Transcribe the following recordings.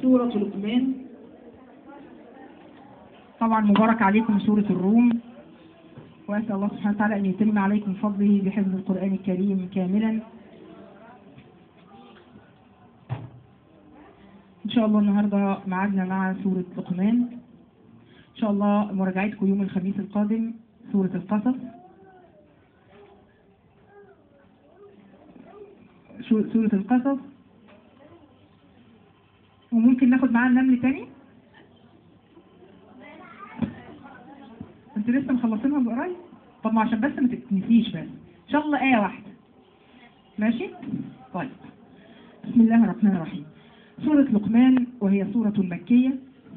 سورة لقمان طبعا مبارك عليكم سورة الروم وأسأل الله سبحانه وتعالى أن يتم عليكم فضله بحفظ القرآن الكريم كاملا إن شاء الله النهاردة معادنا مع سورة لقمان إن شاء الله مراجعتكم يوم الخميس القادم سورة القصص شو- سورة القصص وممكن ناخد معاها النمل تاني انتوا لسه مخلصينها من قريب طب ما عشان بس ما تتنسيش بس ان شاء الله ايه واحده ماشي طيب بسم الله الرحمن الرحيم سورة لقمان وهي سورة مكية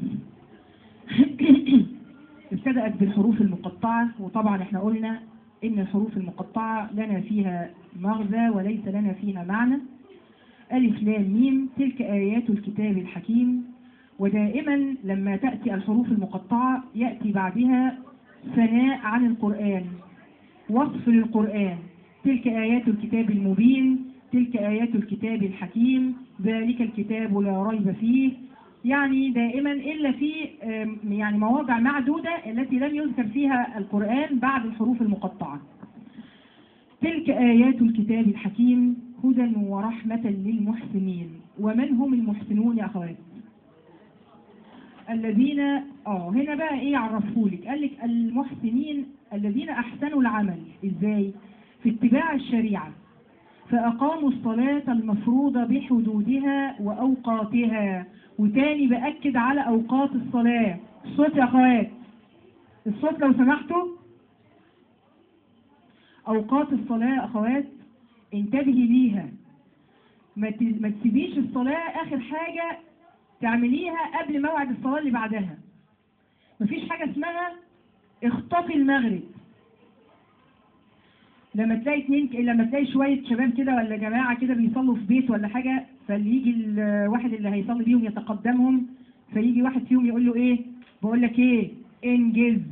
ابتدأت بالحروف المقطعة وطبعا احنا قلنا ان الحروف المقطعة لنا فيها مغزى وليس لنا فيها معنى ألف لام ميم تلك آيات الكتاب الحكيم ودائما لما تأتي الحروف المقطعة يأتي بعدها ثناء عن القرآن وصف للقرآن تلك آيات الكتاب المبين تلك آيات الكتاب الحكيم ذلك الكتاب لا ريب فيه يعني دائما إلا في آم، يعني مواضع معدودة التي لم يذكر فيها القرآن بعد الحروف المقطعة تلك آيات الكتاب الحكيم هدى ورحمة للمحسنين ومن هم المحسنون يا أخوات الذين اه هنا بقى ايه عرفهولك قال لك المحسنين الذين احسنوا العمل ازاي في اتباع الشريعه فاقاموا الصلاه المفروضه بحدودها واوقاتها وتاني باكد على اوقات الصلاه الصوت يا اخوات الصوت لو سمحتوا اوقات الصلاه يا اخوات انتبهي ليها ما ت- ما تسيبيش الصلاه اخر حاجه تعمليها قبل موعد الصلاة اللي بعدها مفيش حاجة اسمها اخطفي المغرب لما تلاقي اتنين لما تلاقي شوية شباب كده ولا جماعة كده بيصلوا في بيت ولا حاجة فاللي يجي الواحد اللي هيصلي بيهم يتقدمهم فيجي واحد فيهم يقول له ايه بقول لك ايه انجز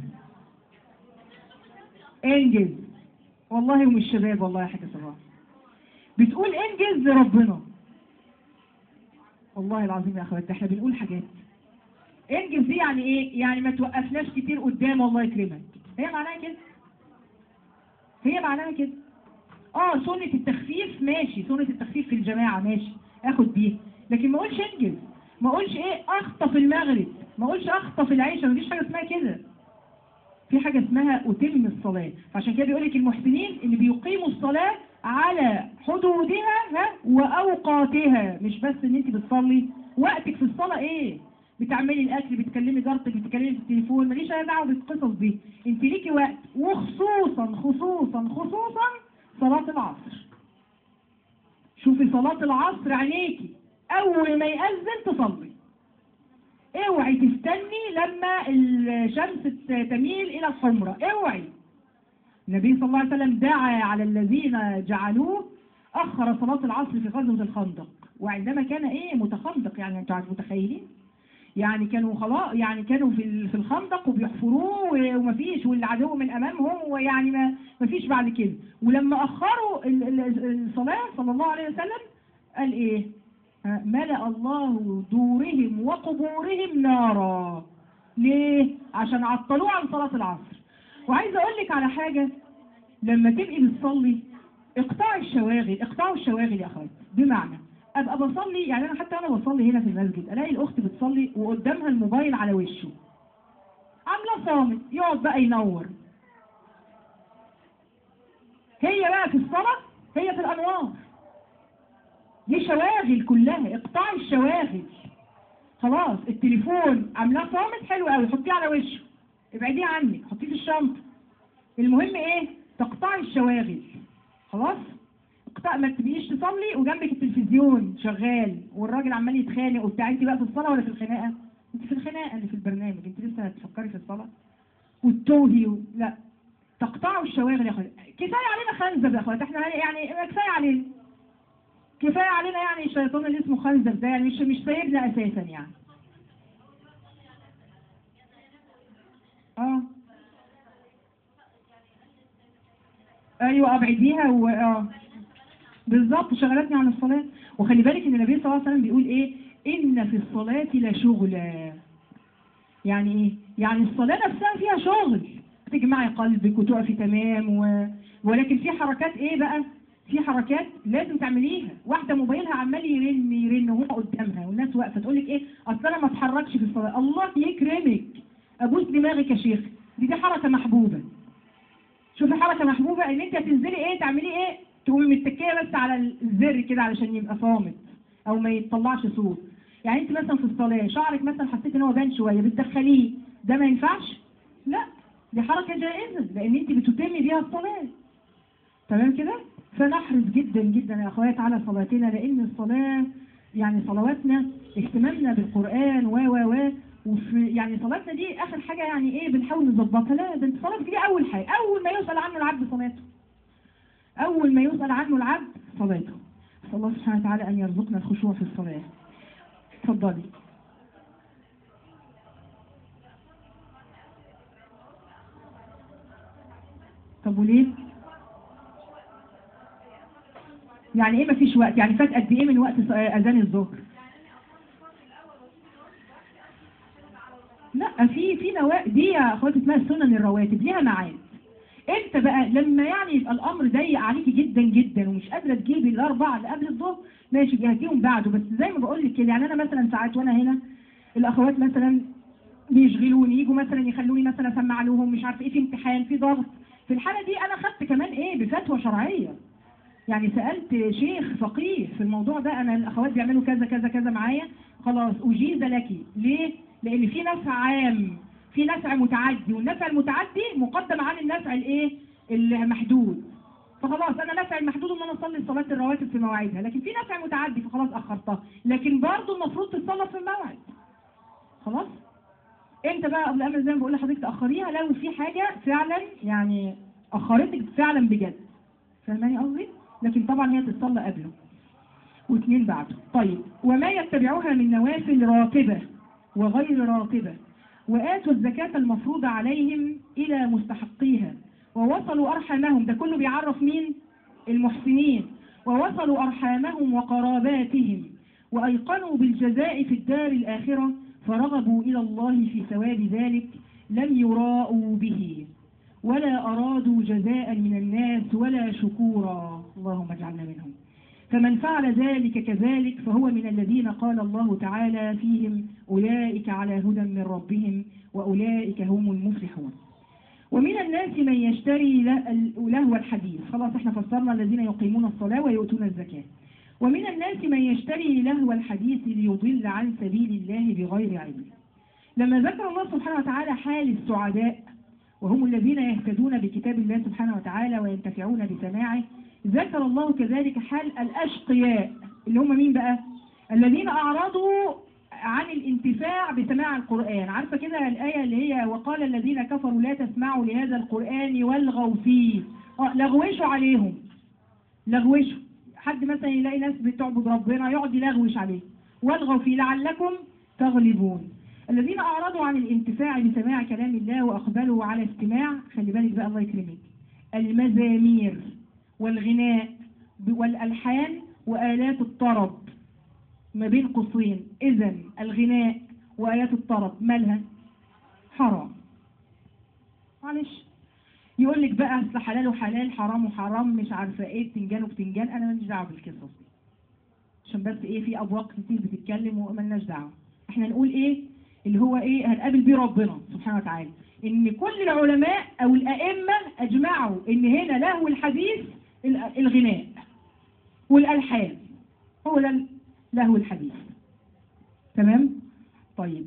انجز والله ومش شباب والله يا حاجة صباح بتقول انجز لربنا والله العظيم يا اخوات احنا بنقول حاجات انجز دي يعني ايه يعني ما توقفناش كتير قدام الله يكرمك هي معناها كده هي معناها كده اه سنة التخفيف ماشي سنة التخفيف في الجماعة ماشي اخد بيها لكن ما اقولش انجز ما اقولش ايه اخطف المغرب ما اقولش اخطف العيشة مفيش حاجة اسمها كده في حاجة اسمها أتم الصلاة فعشان كده بيقول لك المحسنين اللي بيقيموا الصلاة على حدودها ها وأوقاتها مش بس إن أنت بتصلي وقتك في الصلاة إيه؟ بتعملي الأكل بتكلمي جارتك بتكلمي في التليفون ماليش أي دعوة بالقصص دي أنت ليكي وقت وخصوصا خصوصا خصوصا صلاة العصر شوفي صلاة العصر عينيكي أول ما يأذن تصلي اوعي تستني لما الشمس تميل الى الحمرة اوعي النبي صلى الله عليه وسلم دعا على الذين جعلوه اخر صلاة العصر في غزوة الخندق وعندما كان ايه متخندق يعني انتوا متخيلين يعني كانوا خلاص يعني كانوا في ال- في الخندق وبيحفروه و- ومفيش والعدو من امامهم ويعني ما مفيش بعد كده ولما اخروا ال- ال- الصلاة صلى الله عليه وسلم قال ايه ها، ملأ الله دورهم وقبورهم نارا ليه؟ عشان عطلوه عن صلاة العصر وعايزة أقول لك على حاجة لما تبقي بتصلي اقطعي الشواغل اقطعوا الشواغل يا أخوات بمعنى أبقى بصلي يعني أنا حتى أنا بصلي هنا في المسجد ألاقي الأخت بتصلي وقدامها الموبايل على وشه عاملة صامت يقعد بقى ينور هي بقى في الصلاة هي في الأنوار دي شواغل كلها اقطعي الشواغل خلاص التليفون عاملاه صامت حلو قوي حطيه على وشه ابعديه عنك حطيه في الشنطه المهم ايه تقطعي الشواغل خلاص اقطع ما تبقيش تصلي وجنبك التلفزيون شغال والراجل عمال يتخانق وبتاع انت بقى في الصلاه ولا في الخناقه انت في الخناقه اللي في البرنامج انت لسه هتفكري في الصلاه والتوهي و... لا تقطعوا الشواغل يا اخوات كفايه علينا خنزب يا اخوات احنا يعني كفايه علينا كفايه علينا يعني الشيطان اللي اسمه خنزب ده يعني مش مش سايبنا اساسا يعني اه ايوه ابعديها و اه بالظبط شغلتني عن الصلاه وخلي بالك ان النبي صلى الله عليه وسلم بيقول ايه إن في الصلاة لشغلا يعني إيه؟ يعني الصلاة نفسها فيها شغل تجمعي قلبك وتقفي تمام و... ولكن في حركات إيه بقى؟ في حركات لازم تعمليها واحدة موبايلها عمال يرن يرن وهو قدامها والناس واقفة تقول لك إيه؟ أصل أنا ما اتحركش في الصلاة الله يكرمك أبوس دماغك يا شيخ دي دي حركة محبوبة شوفي حركة محبوبة إن أنت هتنزلي إيه تعملي إيه؟ تقومي متكية بس على الزر كده علشان يبقى صامت أو ما يطلعش صوت يعني انت مثلا في الصلاة شعرك مثلا حسيت ان هو بان شوية بتدخليه ده ما ينفعش لا دي حركة جائزة لان انت بتتمي بيها الصلاة تمام كده فنحرص جدا جدا يا اخوات على صلاتنا لان الصلاة يعني صلواتنا اهتمامنا بالقرآن و و و وفي يعني صلاتنا دي اخر حاجة يعني ايه بنحاول نظبطها لا ده انت صلاتك دي اول حاجة اول ما يسأل عنه العبد صلاته اول ما يسأل عنه العبد صلاته نسأل الله سبحانه وتعالى ان يرزقنا الخشوع في الصلاة اتفضلي طب وليه يعني ايه مفيش وقت يعني فات قد ايه من وقت ص- اذان الظهر لا في في نوا دي يا اخواتي اسمها سنن الرواتب ليها ميعاد امتى بقى لما يعني يبقى الامر ضيق عليكي جدا جدا ومش قادره تجيبي الاربعه اللي قبل الظهر ماشي جهزيهم بعده بس زي ما بقول لك كده يعني انا مثلا ساعات وانا هنا الاخوات مثلا بيشغلوني يجوا مثلا يخلوني مثلا اسمع لهم مش عارفه ايه في امتحان في ضغط في الحاله دي انا خدت كمان ايه بفتوى شرعيه يعني سالت شيخ فقيه في الموضوع ده انا الاخوات بيعملوا كذا كذا كذا معايا خلاص اجيز لك ليه لان في نفع عام في نفع متعدي والنفع المتعدي مقدم عن النفع الايه المحدود فخلاص انا نفع المحدود ان انا اصلي صلاه الرواتب في مواعيدها لكن في نفع متعدي فخلاص اخرتها لكن برضه المفروض تتصلى في الموعد خلاص امتى بقى قبل امل زي ما بقول لحضرتك تاخريها لو في حاجه فعلا يعني اخرتك فعلا بجد فاهماني قصدي لكن طبعا هي تتصلى قبله واثنين بعده طيب وما يتبعوها من نوافل راتبه وغير راتبه وآتوا الزكاة المفروضة عليهم إلى مستحقيها ووصلوا أرحامهم ده كله بيعرف مين المحسنين ووصلوا أرحامهم وقراباتهم وأيقنوا بالجزاء في الدار الآخرة فرغبوا إلى الله في ثواب ذلك لم يراءوا به ولا أرادوا جزاء من الناس ولا شكورا اللهم اجعلنا منهم فمن فعل ذلك كذلك فهو من الذين قال الله تعالى فيهم أولئك على هدى من ربهم وأولئك هم المفلحون ومن الناس من يشتري له- لهو الحديث خلاص احنا فسرنا الذين يقيمون الصلاة ويؤتون الزكاة ومن الناس من يشتري لهو الحديث ليضل عن سبيل الله بغير علم لما ذكر الله سبحانه وتعالى حال السعداء وهم الذين يهتدون بكتاب الله سبحانه وتعالى وينتفعون بسماعه ذكر الله كذلك حال الأشقياء اللي هم مين بقى الذين أعرضوا عن الانتفاع بسماع القرآن عارفة كده الآية اللي هي وقال الذين كفروا لا تسمعوا لهذا القرآن والغوا فيه آه، لغوشوا عليهم لغوشوا حد مثلا يلاقي ناس بتعبد ربنا يقعد يلغوش عليه والغوا فيه لعلكم تغلبون الذين أعرضوا عن الانتفاع بسماع كلام الله وأقبلوا على استماع خلي بالك بقى الله يكرمك المزامير والغناء والألحان وآلات الطرب ما بين قوسين إذا الغناء وآيات الطرب مالها حرام معلش يقول لك بقى اصل حلال وحلال حرام وحرام مش عارفه ايه بتنجان وبتنجان انا ماليش دعوه بالقصص دي عشان بس ايه في ابواق كتير بتتكلم ومالناش دعوه احنا نقول ايه اللي هو ايه هنقابل بيه ربنا سبحانه وتعالى ان كل العلماء او الائمه اجمعوا ان هنا لهو الحديث ال- الغناء والالحان هو ده لهو الحديث تمام طيب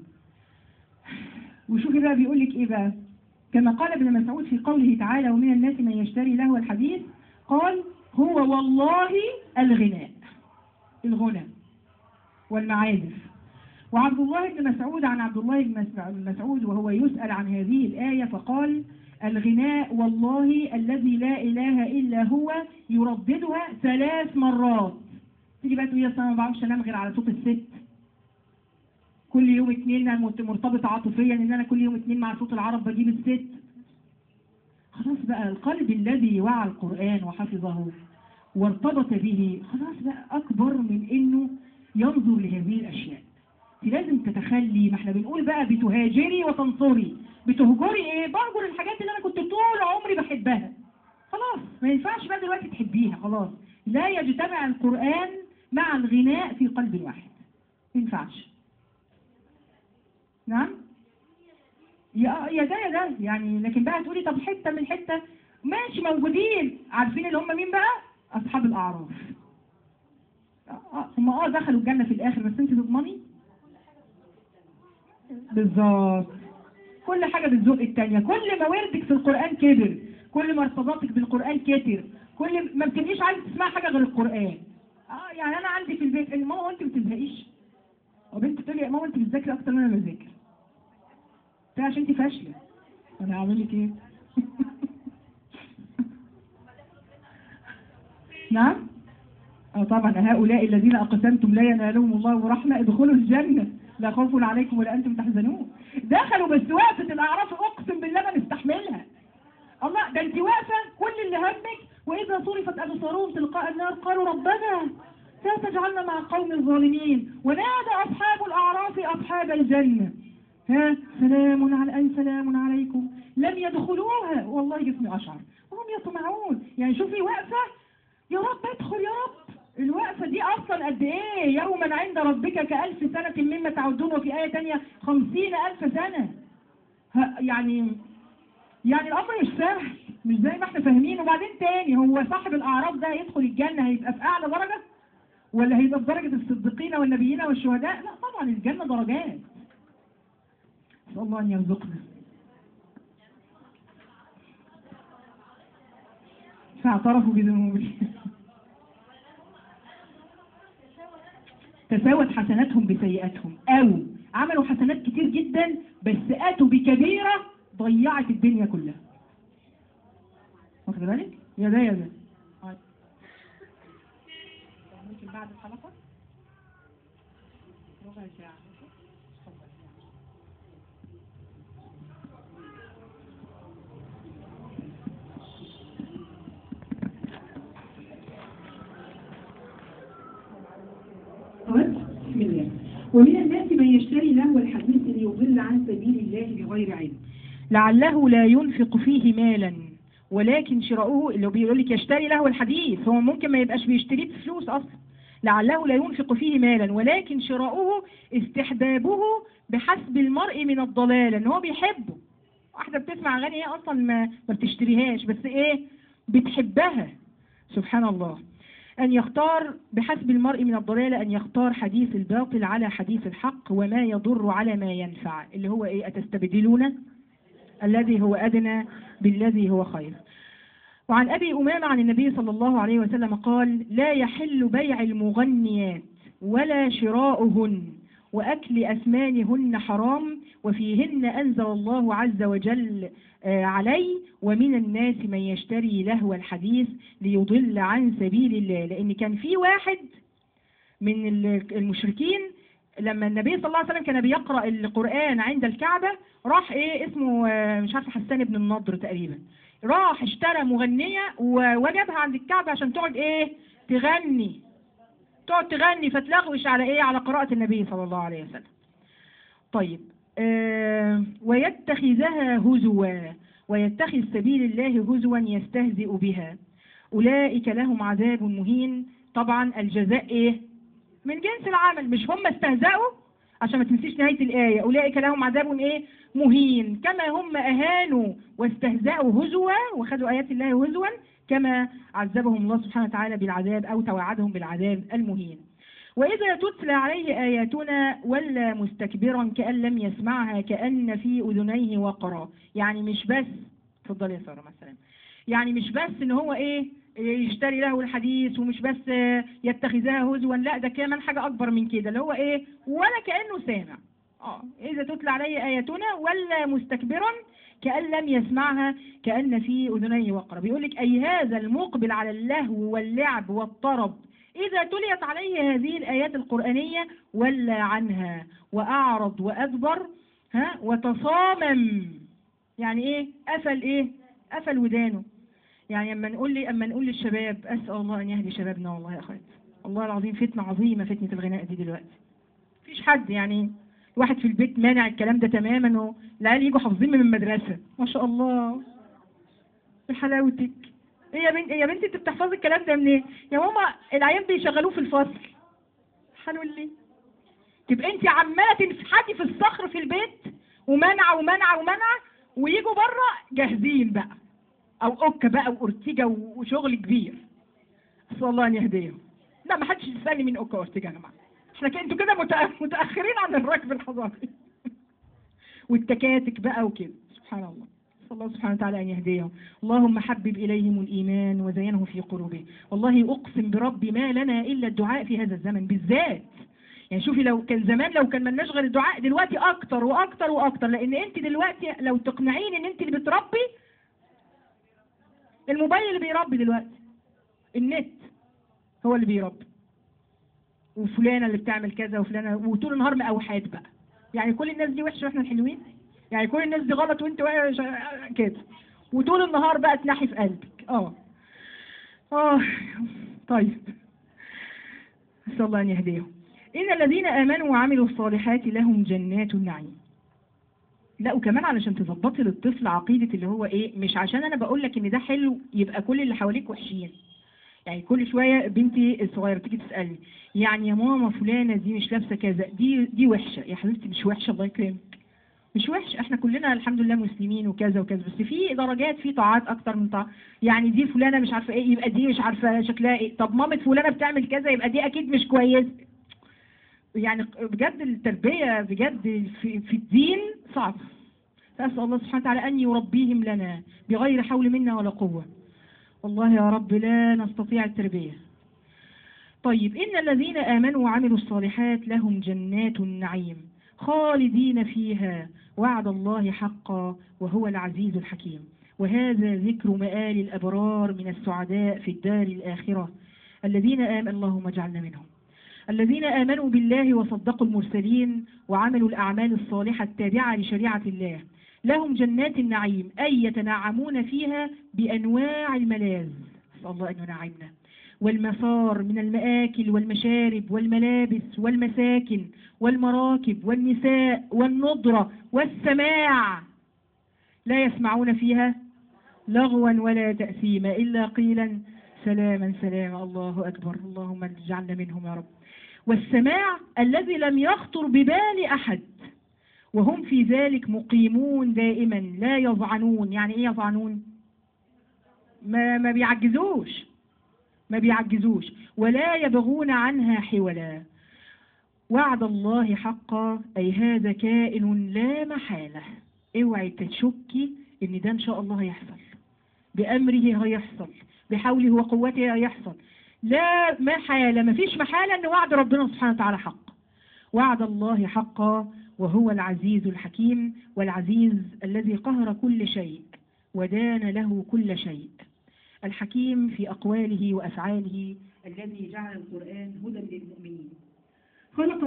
وشوفي بقى بيقول لك ايه بقى كما قال ابن مسعود في قوله تعالى ومن الناس من يشتري لهو الحديث قال هو والله الغناء الغنى والمعازف وعبد الله بن مسعود عن عبد الله بن مس- بن مسعود وهو يسأل عن هذه الآية فقال الغناء والله الذي لا إله إلا هو يرددها ثلاث مرات تيجي بقى تقول يا أصل أنا ما بعرفش انام غير على صوت الست كل يوم اتنين أنا مت- مرتبطة عاطفيا ان انا كل يوم اتنين مع صوت العرب بجيب الست خلاص بقى القلب الذي وعى القرآن وحفظه وارتبط به خلاص بقى اكبر من انه ينظر لهذه الاشياء انت لازم تتخلي ما احنا بنقول بقى بتهاجري وتنصري بتهجري ايه بهجر الحاجات اللي انا كنت طول عمري بحبها خلاص ما ينفعش بقى دلوقتي تحبيها خلاص لا يجتمع القرآن مع الغناء في قلب واحد ما ينفعش نعم يا يا ده يا ده يعني لكن بقى تقولي طب حته من حته ماشي موجودين عارفين اللي هم مين بقى اصحاب الاعراف آه، هم اه دخلوا الجنه في الاخر بس انت تضمني بالظبط كل حاجه بتزق التانية كل ما وردك في القران كبر كل ما ارتباطك بالقران كتر كل ما بتبقيش عايزه تسمعي حاجه غير القران اه يعني انا عندي في البيت ماما وانت ما بتزهقيش وبنت تقول لي يا ماما انت بتذاكري اكتر من انا بذاكر قلت لها عشان انت فاشله انا هعمل لك ايه نعم اه طبعا هؤلاء الذين اقسمتم لا ينالهم الله رحمه ادخلوا الجنه لا خوف عليكم ولا انتم تحزنون دخلوا بس وقفه الاعراف اقسم بالله ما نستحملها الله ده انت واقفه كل اللي همك واذا صرفت ابصارهم تلقاء النار قالوا ربنا لا تجعلنا مع القوم الظالمين ونادى اصحاب الاعراف اصحاب الجنه ها سلام على أي سلام عليكم لم يدخلوها والله جسمي أشعر وهم يطمعون يعني شوفي وقفة يا رب ادخل يا رب الوقفة دي أصلا قد إيه يوما عند ربك كألف سنة مما تعدون وفي آية تانية خمسين ألف سنة ها يعني يعني الأمر مش سهل مش زي ما احنا فاهمين وبعدين تاني هو صاحب الأعراف ده هيدخل الجنة هيبقى في أعلى درجة ولا هيبقى في درجة الصديقين والنبيين والشهداء لا طبعا الجنة درجات نسأل الله أن يرزقنا فاعترفوا بذنوبهم تساوت حسناتهم بسيئاتهم أو عملوا حسنات كتير جدا بس أتوا بكبيرة ضيعت الدنيا كلها واخد بالك؟ يا ده يا ده ممكن بعد الحلقة ربع ساعة بسم الله ومن الناس من يشتري لهو الحديث ليضل عن سبيل الله بغير علم لعله لا ينفق فيه مالا ولكن شراؤه اللي بيقول لك يشتري لهو الحديث هو ممكن ما يبقاش بيشتريه بفلوس اصلا لعله لا ينفق فيه مالا ولكن شراؤه استحبابه بحسب المرء من الضلال ان هو بيحبه واحده بتسمع اغاني هي اصلا ما, ما بتشتريهاش بس ايه بتحبها سبحان الله أن يختار بحسب المرء من الضلالة أن يختار حديث الباطل على حديث الحق وما يضر على ما ينفع اللي هو إيه أتستبدلون الذي هو أدنى بالذي هو خير وعن أبي أمامة عن النبي صلى الله عليه وسلم قال لا يحل بيع المغنيات ولا شراؤهن وأكل أثمانهن حرام وفيهن أنزل الله عز وجل آه، علي ومن الناس من يشتري لهو الحديث ليضل عن سبيل الله لأن كان في واحد من ال- المشركين لما النبي صلى الله عليه وسلم كان بيقرأ القرآن عند الكعبة راح ايه اسمه آه، مش عارفه حسان بن النضر تقريبا راح اشترى مغنية ووجبها عند الكعبة عشان تقعد ايه تغني تقعد تغني فتلغوش على ايه على قراءة النبي صلى الله عليه وسلم طيب آه ويتخذها هزوا ويتخذ سبيل الله هزوا يستهزئ بها أولئك لهم عذاب مهين طبعا الجزاء ايه من جنس العمل مش هم استهزأوا عشان ما تنسيش نهاية الآية أولئك لهم عذاب ايه مهين كما هم أهانوا واستهزأوا هزوا وخذوا آيات الله هزوا كما عذبهم الله سبحانه وتعالى بالعذاب أو توعدهم بالعذاب المهين وإذا تتلى عليه آياتنا ولا مستكبرا كأن لم يسمعها كأن في أذنيه وقرا يعني مش بس اتفضل يا سارة مثلا يعني مش بس ان هو ايه يشتري له الحديث ومش بس يتخذها هزوا لا ده كمان حاجة أكبر من كده اللي هو ايه ولا كأنه سامع اه إذا تتلى عليه آياتنا ولا مستكبرا كأن لم يسمعها كأن في أذنيه وقرا بيقول لك أي هذا المقبل على اللهو واللعب والطرب إذا تليت عليه هذه الآيات القرآنية ولى عنها وأعرض وأدبر ها وتصامم يعني إيه قفل إيه قفل ودانه يعني أما نقول لي أما نقول للشباب أسأل الله أن يهدي شبابنا والله يا أخوات والله العظيم فتنة عظيمة فتنة الغناء دي دلوقتي مفيش حد يعني واحد في البيت مانع الكلام ده تماما والعيال يجوا حافظين من المدرسة ما شاء الله يا حلاوتك ايه يا بنت يا بنتي انت بتحفظي الكلام ده منين؟ يا ماما العيال بيشغلوه في الفصل حلو ليه؟ تبقى انت عماله تنفحتي في الصخر في البيت ومنع ومنع ومنع ويجوا بره جاهزين بقى او اوكا بقى واورتيجا وشغل كبير اسال الله ان يهديهم لا ما حدش يسالني مين اوكا واورتيجا يا جماعه احنا كده انتوا كده متأ- متاخرين عن الركب الحضاري والتكاتك بقى وكده سبحان الله نسأل الله سبحانه وتعالى أن يهديهم اللهم حبب إليهم الإيمان وزينه في قلوبهم والله أقسم بربي ما لنا إلا الدعاء في هذا الزمن بالذات يعني شوفي لو كان زمان لو كان ملناش غير الدعاء دلوقتي أكتر وأكتر وأكتر لأن أنت دلوقتي لو تقنعيني إن أنت اللي بتربي الموبايل اللي بيربي دلوقتي النت هو اللي بيربي وفلانة اللي بتعمل كذا وفلانة وطول النهار مقاوحات بقى يعني كل الناس دي وحشة واحنا الحلوين يعني كل الناس دي غلط وانت وحش كده وطول النهار بقى تنحي في قلبك اه اه طيب نسأل الله أن يهديهم إن الذين آمنوا وعملوا الصالحات لهم جنات النعيم لا وكمان علشان تظبطي للطفل عقيدة اللي هو ايه مش عشان انا بقول لك ان ده حلو يبقى كل اللي حواليك وحشين يعني كل شوية بنتي الصغيرة تيجي تسألني يعني يا ماما فلانة دي مش لابسة كذا دي دي وحشة يا حبيبتي مش وحشة الله يكرمك مش وحش احنا كلنا الحمد لله مسلمين وكذا وكذا بس في درجات في طاعات اكتر من طاعة يعني دي فلانة مش عارفة ايه يبقى دي مش عارفة شكلها ايه طب مامة فلانة بتعمل كذا يبقى دي اكيد مش كويس يعني بجد التربية بجد في, في الدين صعب فأسأل الله سبحانه وتعالى أن يربيهم لنا بغير حول منا ولا قوة والله يا رب لا نستطيع التربية طيب إن الذين آمنوا وعملوا الصالحات لهم جنات النعيم خالدين فيها وعد الله حقا وهو العزيز الحكيم وهذا ذكر مآل الأبرار من السعداء في الدار الآخرة الذين آمن اللهم اجعلنا منهم الذين آمنوا بالله وصدقوا المرسلين وعملوا الأعمال الصالحة التابعة لشريعة الله لهم جنات النعيم أي يتنعمون فيها بأنواع الملاذ نسأل الله أن ينعمنا والمسار من المآكل والمشارب والملابس والمساكن والمراكب والنساء والنضرة والسماع لا يسمعون فيها لغوا ولا تأثيما إلا قيلا سلاما سلاما الله أكبر اللهم اجعلنا منهم يا رب والسماع الذي لم يخطر ببال أحد وهم في ذلك مقيمون دائما لا يظعنون يعني ايه يظعنون ما, ما بيعجزوش ما بيعجزوش ولا يبغون عنها حولا وعد الله حقا أي هذا كائن لا محالة اوعي تشكي ان ده ان شاء الله هيحصل بأمره هيحصل بحوله وقوته هيحصل لا محالة ما فيش محالة ان وعد ربنا سبحانه وتعالى حق وعد الله حقا وهو العزيز الحكيم والعزيز الذي قهر كل شيء ودان له كل شيء الحكيم في أقواله وأفعاله الذي جعل القرآن هدى للمؤمنين خلق